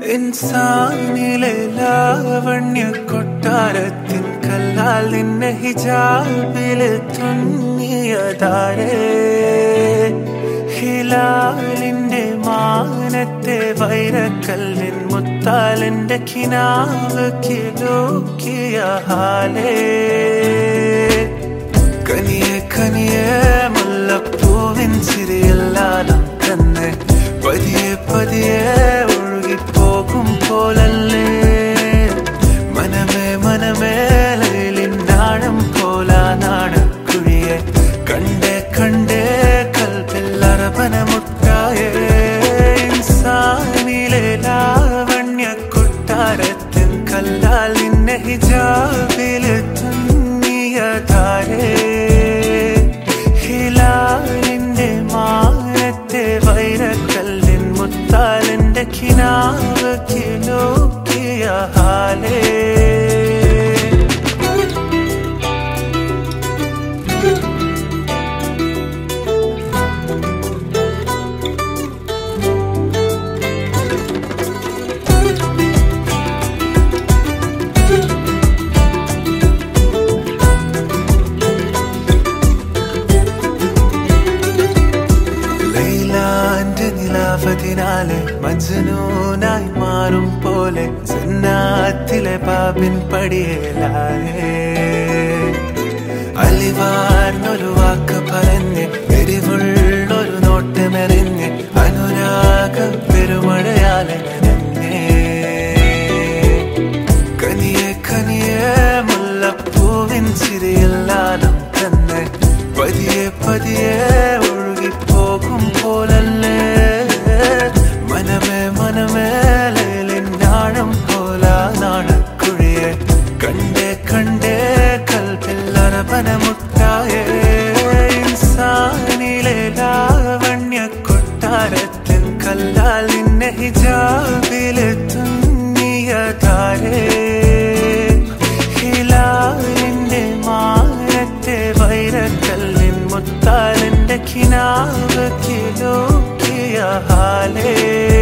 ഇൻസാനിലെ ലാവണ്യ കൊട്ടാരത്തിൻ കല്ലാൽ നിന്നെ ഹിജാബില് തുന്നിയതാരേ ഹിലാലിന്റെ മാനത്തെ വൈരക്കല്ലിൻ മുത്താലിന്റെ കിനാവ് കിലോക്കിയ ഹാലേ കനിയെ കനിയെ മുല്ലപ്പൂവിൻ ചിരിയെല്ലാലും തന്നെ പതിയെ പതിയെ ഒഴുകിപ്പോകും പോലല്ലേ മനമേ മനമേ ലൈലിനാഴം പോലാ നാടക്കുഴിയെ കണ്ടേ കണ്ടേ കൽപ്പിൽ അറബനമുട്ടായേ ഇൻസാനിലെ ലാവണ്യ കൊട്ടാരത്തിൻ കല്ലാൽ നിന്നെ ഹിജാബില് തുന്നിയതാരേ ഹിലാലിന്റെ മാനത്തെ വൈരക്കല്ലിൻ മുത്താലിന്റെ കിനാവ് കിലോക്കിയ ഹാലേ ലൈലാന്റെ നിലാവതിനാലെ മജ്നൂനായി മാറും പോലെ സന്നാത്തിലെ പാപിൻ പടിയേലായേ അലിവാർന്നൊരു വാക്ക് പറഞ്ഞ് എരിവുള്ളൊരു നോട്ടമെറിഞ്ഞ് അനുരാഗ പെരുമഴയാലെ നനഞ്ഞേ കനിയെ കനിയെ മുല്ലപ്പൂവിൻ ചിരിയെല്ലാലും തന്നെ പതിയെ പതിയെ ഒഴുകിപ്പോകും പോലല്ലേ മനമേ മനമേ ലൈലിനാഴം പോല നാണക്കുഴിയെ കണ്ടേ കണ്ടേ കൽപ്പിൽ അറബനമുട്ടായേ ഇൻസാനിലെ ലാവണ്യ കൊട്ടാരത്തിൻ കല്ലാൽ നിന്നെ ഹിജാബില് തുന്നിയതാരേ ഹിലാലിന്റെ മാനത്തെ വൈരക്കല്ലിൻ മുത്താലിന്റെ കിനാവ് കിലോക്കിയ ഹാലേ